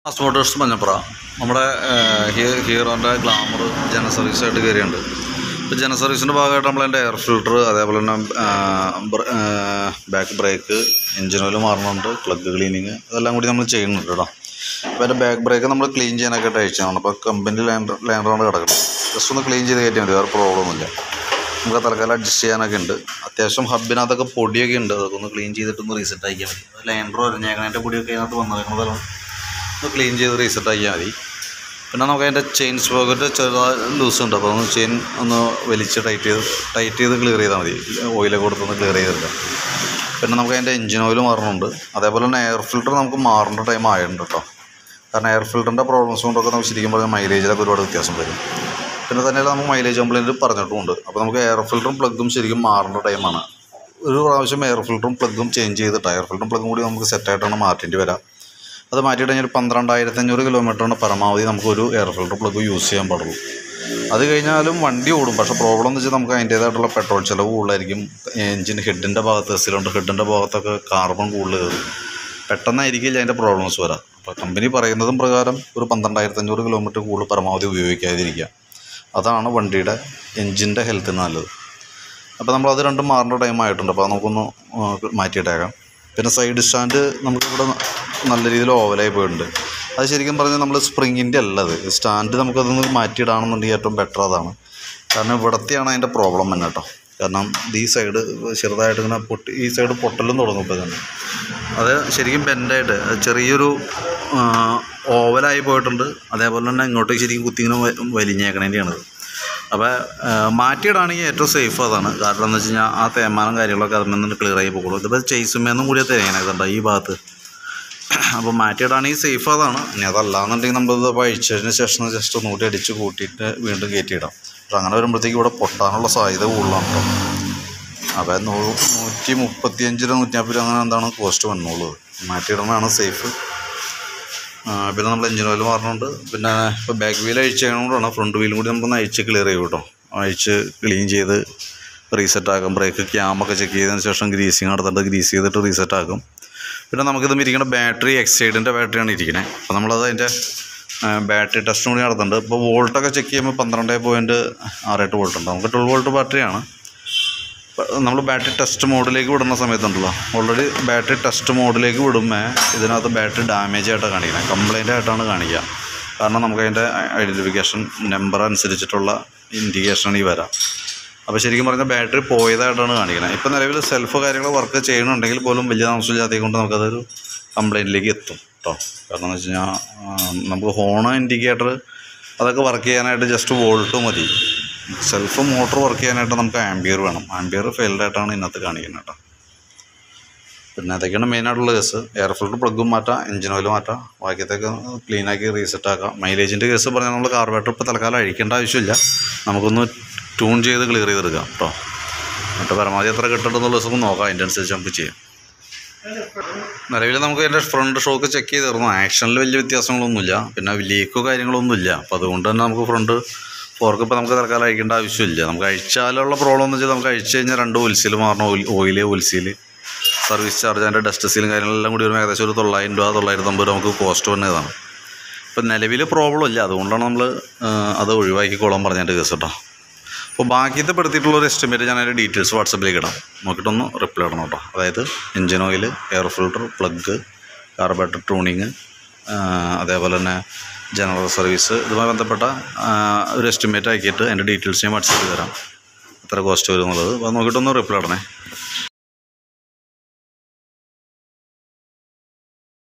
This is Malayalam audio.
ഫാസ്റ്റ് മോട്ടോഴ്സ് മഞ്ഞപ്പുറ നമ്മുടെ ഏഹ്, ഹീ- ഹീറോൻ്റെ ഗ്ലാമർ ജന സർവീസായിട്ട് കയറിയുണ്ട് ഇപ്പോൾ ജന സർവീസിൻ്റെ ഭാഗമായിട്ട് നമ്മളതിൻ്റെ എയർ ഫിൽട്ടർ അതേപോലെ തന്നെ ബാക്ക് ബ്രേക്ക് എഞ്ചിൻ ഓയിൽ മാറുന്നുണ്ട് പ്ലഗ് ക്ലീനിങ് അതെല്ലാം കൂടി നമ്മൾ ചെയ്യുന്നുണ്ട് കേട്ടോ അപ്പോൾ അതിൻ്റെ ബാക്ക് ബ്രേക്ക് നമ്മൾ ക്ലീൻ ചെയ്യാനൊക്കെ അയച്ചതാണ് അപ്പോൾ കമ്പനി ലാൻഡർ ലാൻഡറാണ് കിടക്കുന്നത് ജസ്റ്റ് ഒന്ന് ക്ലീൻ ചെയ്ത് കയറ്റിയാൽ മതി വേറെ പ്രോബ്ലം ഒന്നുമില്ല നമുക്ക് തൽക്കാലം അഡ്ജസ്റ്റ് ചെയ്യാനൊക്കെ ഉണ്ട് അത്യാവശ്യം ഹബിനകത്തൊക്കെ പൊടിയൊക്കെ ഉണ്ട് അതൊക്കെ ഒന്ന് ക്ലീൻ ചെയ്തിട്ടൊന്ന് റീസെറ്റ് ആക്കിയാൽ മതി ലാൻഡർ ഒരഞ്ഞേക്കണേൻ്റെ പൊടിയൊക്കെ അതിനകത്ത് വന്നേക്കുന്നതെല്ലാം ഒന്ന് ക്ലീൻ ചെയ്ത് റീസെറ്റ് ആക്കിയാൽ മതി പിന്നെ നമുക്ക് അതിൻ്റെ ചെയിൻ സ്പോക്കറ്റ് ചെറുതായി ലൂസ് ഉണ്ട് അപ്പോൾ ഒന്ന് ചെയിൻ ഒന്ന് വലിച്ച് ടൈറ്റ് ചെയ്ത് ടൈറ്റ് ചെയ്ത് ക്ലിയർ ചെയ്താൽ മതി ഓയിലൊക്കെ കൊടുത്തൊന്ന് ക്ലിയർ ചെയ്തെടുക്കാം പിന്നെ നമുക്ക് അതിൻ്റെ എഞ്ചിൻ ഓയിൽ മാറുന്നുണ്ട് അതേപോലെ തന്നെ എയർ ഫിൽറ്റർ നമുക്ക് മാറേണ്ട ടൈം ആയിട്ടുണ്ട് കേട്ടോ കാരണം എയർ ഫിൽറ്ററിൻ്റെ പ്രോബ്ലംസ് കൊണ്ടൊക്കെ നമുക്ക് ശരിക്കും പറഞ്ഞാൽ മൈലേജിലൊക്കെ ഒരുപാട് വ്യത്യാസം വരും പിന്നെ തന്നെയല്ല നമുക്ക് മൈലേജ് കംപ്ലൈൻറ്റ് പറഞ്ഞിട്ടുമുണ്ട് അപ്പോൾ നമുക്ക് എയർ ഫിൽറ്ററും പ്ലഗും ശരിക്കും മാറേണ്ട ടൈമാണ് ഒരു പ്രാവശ്യം എയർ ഫിൽറ്ററും പ്ലഗും ചേഞ്ച് ചെയ്തിട്ട് എയർ ഫിൽറ്ററും പ്ലഗും കൂടി നമുക്ക് സെറ്റായിട്ടാണ് മാറ്റേണ്ടി വരാം അത് മാറ്റിയിട്ട് കഴിഞ്ഞാൽ ഒരു പന്ത്രണ്ടായിരത്തി അഞ്ഞൂറ് കിലോമീറ്ററാണ് പരമാവധി നമുക്കൊരു എയർ ഫിൽറ്റർ പ്ലഗ് യൂസ് ചെയ്യാൻ പാടുള്ളൂ അത് കഴിഞ്ഞാലും വണ്ടി ഓടും പക്ഷേ പ്രോബ്ലം എന്ന് വെച്ചാൽ നമുക്ക് അതിൻ്റേതായിട്ടുള്ള പെട്രോൾ ചിലവ് കൂടുതലായിരിക്കും എഞ്ചിൻ ഹെഡിൻ്റെ ഭാഗത്ത് സിലിണ്ടർ ഹെഡിൻ്റെ ഭാഗത്തൊക്കെ കാർബൺ കൂടുതൽ കയറും പെട്ടെന്നായിരിക്കില്ല അതിൻ്റെ പ്രോബ്ലംസ് വരാം അപ്പോൾ കമ്പനി പറയുന്നതും പ്രകാരം ഒരു പന്ത്രണ്ടായിരത്തി അഞ്ഞൂറ് കിലോമീറ്റർ കൂടുതൽ പരമാവധി ഉപയോഗിക്കാതിരിക്കുക അതാണ് വണ്ടിയുടെ എഞ്ചിൻ്റെ ഹെൽത്തിന് നല്ലത് അപ്പോൾ നമ്മൾ അത് രണ്ടും മാറേണ്ട ടൈം ആയിട്ടുണ്ട് അപ്പോൾ അത് നമുക്കൊന്ന് ആ, മാറ്റിയിട്ടേക്കാം പിന്നെ സൈഡ് സ്റ്റാൻഡ് നമുക്കിവിടെ നല്ല രീതിയിൽ ഓവലായി പോയിട്ടുണ്ട് അത് ശരിക്കും പറഞ്ഞാൽ നമ്മൾ സ്പ്രിങ്ങിൻ്റെ അല്ല അത് സ്റ്റാൻഡ് നമുക്കതൊന്ന് മാറ്റിയിടാണെന്നുണ്ടെങ്കിൽ ഏറ്റവും ബെറ്റർ അതാണ് കാരണം ഇവിടത്തെയാണ് അതിൻ്റെ പ്രോബ്ലം തന്നെ കേട്ടോ കാരണം ഈ സൈഡ് ചെറുതായിട്ട് ഇങ്ങനെ പൊട്ടി ഈ സൈഡ് പൊട്ടലും തുടങ്ങും ഇപ്പോൾ തന്നെ അത് ശരിക്കും ബെൻഡായിട്ട് അത് ചെറിയൊരു ആ, ഓവലായി പോയിട്ടുണ്ട് അതേപോലെ തന്നെ ഇങ്ങോട്ടേക്ക് ശരിക്കും കുത്തിങ്ങനെ വ- വലിഞ്ഞേക്കണേൻ്റെയാണത് അപ്പോൾ മാറ്റിയിടാണെങ്കിൽ ഏറ്റവും സേഫ് അതാണ് കാരണം എന്ന് വെച്ച് കഴിഞ്ഞാൽ ആ തേമാനം കാര്യങ്ങളൊക്കെ അതിൽ നിന്ന് ക്ലിയർ ആയി പോകുള്ളൂ ഇതിപ്പോൾ ചെയ്സുമേന്നും കൂടിയ തേങ്ങ ഇതുണ്ടോ ഈ ഭാഗത്ത് അപ്പോൾ മാറ്റിയിടാണെങ്കിൽ സേഫ് അതാണ് ഇനി അതല്ലാന്നുണ്ടെങ്കിൽ നമ്മളിത് അഴിച്ചതിന് ശേഷം ജസ്റ്റ് ഒന്നുകൂടി അടിച്ച് കൂട്ടിയിട്ട് വീണ്ടും കയറ്റിയിടാം പക്ഷെ അങ്ങനെ വരുമ്പോഴത്തേക്ക് ഇവിടെ പൊട്ടാനുള്ള സാധ്യത കൂടുതലാണ് കേട്ടോ അപ്പോൾ നൂ നൂറ്റി മുപ്പത്തിയഞ്ച് രൂപ നൂറ്റിനാൽപ്പത് രൂപ അങ്ങനെ എന്താണ് കോസ്റ്റ് വന്നോളൂ മാറ്റിയിടുന്നതാണ് സേഫ് ആ, പിന്നെ നമ്മൾ എഞ്ചിൻ ഓയിൽ മാറുന്നുണ്ട് പിന്നെ ഇപ്പോൾ ബാക്ക് വീൽ അഴിച്ച് ചെയ്യണോണ്ടാണ് ഫ്രണ്ട് വീലും കൂടി നമുക്കൊന്ന് അഴിച്ച് ക്ലിയർ ചെയ്യും കേട്ടോ അഴിച്ച് ക്ലീൻ ചെയ്ത് റീസെറ്റ് ആക്കും ബ്രേക്ക് ക്യാമൊക്കെ ചെക്ക് ചെയ്തതിന് ശേഷം ഗ്രീസിങ് നടത്തിട്ട് ഗ്രീസ് ചെയ്തിട്ട് റീസെറ്റ് ആക്കും പിന്നെ നമുക്കിത് ഇരിക്കുന്ന ബാറ്ററി എക്സൈഡിൻ്റെ ബാറ്ററിയാണ് ഇരിക്കുന്നത് അപ്പോൾ നമ്മളത് അതിൻ്റെ ബാറ്ററി ടെസ്റ്റും കൂടി നടത്തുന്നുണ്ട് ഇപ്പോൾ വോൾട്ടൊക്കെ ചെക്ക് ചെയ്യുമ്പോൾ പന്ത്രണ്ട് പോയിൻറ്റ് ആറെട്ട് വോൾട്ട് ഉണ്ട് നമുക്ക് ട്വൽവ് വോൾട്ട് ബാറ്ററിയാണ് നമ്മൾ ബാറ്ററി ടെസ്റ്റ് മോഡിലേക്ക് വിടുന്ന സമയത്തുണ്ടല്ലോ ഓൾറെഡി ബാറ്ററി ടെസ്റ്റ് മോഡിലേക്ക് വിടുമ്പോൾ ഇതിനകത്ത് ബാറ്ററി ഡാമേജ് ആയിട്ടാണ് കാണിക്കുന്നത് കംപ്ലൈൻ്റ് ആയിട്ടാണ് കാണിക്കുക കാരണം നമുക്ക് അതിൻ്റെ ഐഡൻറ്റിഫിക്കേഷൻ നമ്പർ അനുസരിച്ചിട്ടുള്ള ഇൻഡിക്കേഷൻ ഈ വരാം അപ്പോൾ ശരിക്കും പറഞ്ഞാൽ ബാറ്ററി പോയതായിട്ടാണ് കാണിക്കുന്നത് ഇപ്പോൾ നിലവിൽ സെൽഫ് കാര്യങ്ങൾ വർക്ക് ചെയ്യണമെങ്കിൽ പോലും വലിയ താമസമില്ലാത്തത് കൊണ്ട് നമുക്കതൊരു കംപ്ലൈൻറ്റിലേക്ക് എത്തും കേട്ടോ കാരണം എന്ന് വെച്ച് കഴിഞ്ഞാൽ ആ, നമുക്ക് ഹോണ് ഇൻഡിക്കേറ്റർ അതൊക്കെ വർക്ക് ചെയ്യാനായിട്ട് ജസ്റ്റ് വോൾട്ട് മതി സെൽഫ് മോട്ടോർ വർക്ക് ചെയ്യാനായിട്ട് നമുക്ക് ആംബിയർ വേണം ആംബിയർ ഫെയിൽഡ് ആയിട്ടാണ് ഇതിനകത്ത് കാണിക്കുന്നത് കേട്ടോ പിന്നെ അതൊക്കെയാണ് മെയിനായിട്ടുള്ള കേസ് എയർ ഫിൽറ്റർ പ്ലഗും മാറ്റാം എഞ്ചിൻ ഓയിൽ മാറ്റാം ബാക്കിയത്തൊക്കെ ക്ലീനാക്കി റീസെറ്റ് ആക്കാം മൈലേജിൻ്റെ കേസ് പറഞ്ഞാൽ നമ്മൾ കാർബറേറ്റർ ഇപ്പോൾ തൽക്കാലം അഴിക്കേണ്ട ആവശ്യമില്ല നമുക്കൊന്ന് ട്യൂൺ ചെയ്ത് ക്ലിയർ ചെയ്തെടുക്കാം കേട്ടോ എന്നിട്ട് പരമാവധി എത്ര കിട്ടുന്നുണ്ടെന്നുള്ള ദിവസം നോക്കാം അതിൻ്റെ അനുസരിച്ച് നമുക്ക് ചെയ്യാം നിലവിൽ നമുക്ക് അതിൻ്റെ ഫ്രണ്ട് ഷോക്ക് ചെക്ക് ചെയ്തിരുന്നു ആക്ഷനിൽ വലിയ വ്യത്യാസങ്ങളൊന്നുമില്ല പിന്നെ ലീക്കോ കാര്യങ്ങളൊന്നുമില്ല അപ്പോൾ അതുകൊണ്ട് തന്നെ നമുക്ക് ഫ്രണ്ട് ഫോർക്ക് ഇപ്പോൾ നമുക്ക് തൽക്കാലം അഴിക്കേണ്ട ആവശ്യമില്ല നമുക്ക് അഴിച്ചാലുള്ള പ്രോബ്ലം എന്ന് വെച്ചാൽ നമുക്ക് അഴിച്ച് കഴിഞ്ഞാൽ രണ്ട് ഒൽസീൽ മാറണം oil oil oil seal service charge അതിൻ്റെ ഡസ്റ്റ് സീലും കാര്യങ്ങളെല്ലാം കൂടി വരുമ്പോൾ ഏകദേശം ഒരു തൊള്ളായിരം രൂപ തൊള്ളായിരത്തി അമ്പത് രൂപ നമുക്ക് കോസ്റ്റ് വന്നതാണ് ഇപ്പം നിലവിൽ പ്രോബ്ലം ഇല്ല അതുകൊണ്ടാണ് നമ്മൾ അത് ഒഴിവാക്കിക്കോളാൻ പറഞ്ഞതിൻ്റെ കേസ് കേട്ടോ അപ്പോൾ ബാക്കിയത്തെ പെടുത്തിയിട്ടുള്ള ഒരു എസ്റ്റിമേറ്റ് ഞാൻ അതിൻ്റെ ഡീറ്റെയിൽസ് വാട്സപ്പിലേക്ക് ഇടാം നോക്കിയിട്ടൊന്ന് റിപ്ലൈ ഇടണം കേട്ടോ അതായത് engine oil air filter plug carburettor tuning അതേപോലെ തന്നെ ജനറൽ സർവീസ് ഇതുമായി ബന്ധപ്പെട്ട ആ, ഒരു എസ്റ്റിമേറ്റ് ആക്കിയിട്ട് അതിൻ്റെ ഡീറ്റെയിൽസ് ഞാൻ വാട്സപ്പിൽ തരാം എത്ര കോസ്റ്റ് വരും എന്നുള്ളത് അപ്പോൾ നോക്കിയിട്ടൊന്ന് റിപ്ലൈ ഇടണേ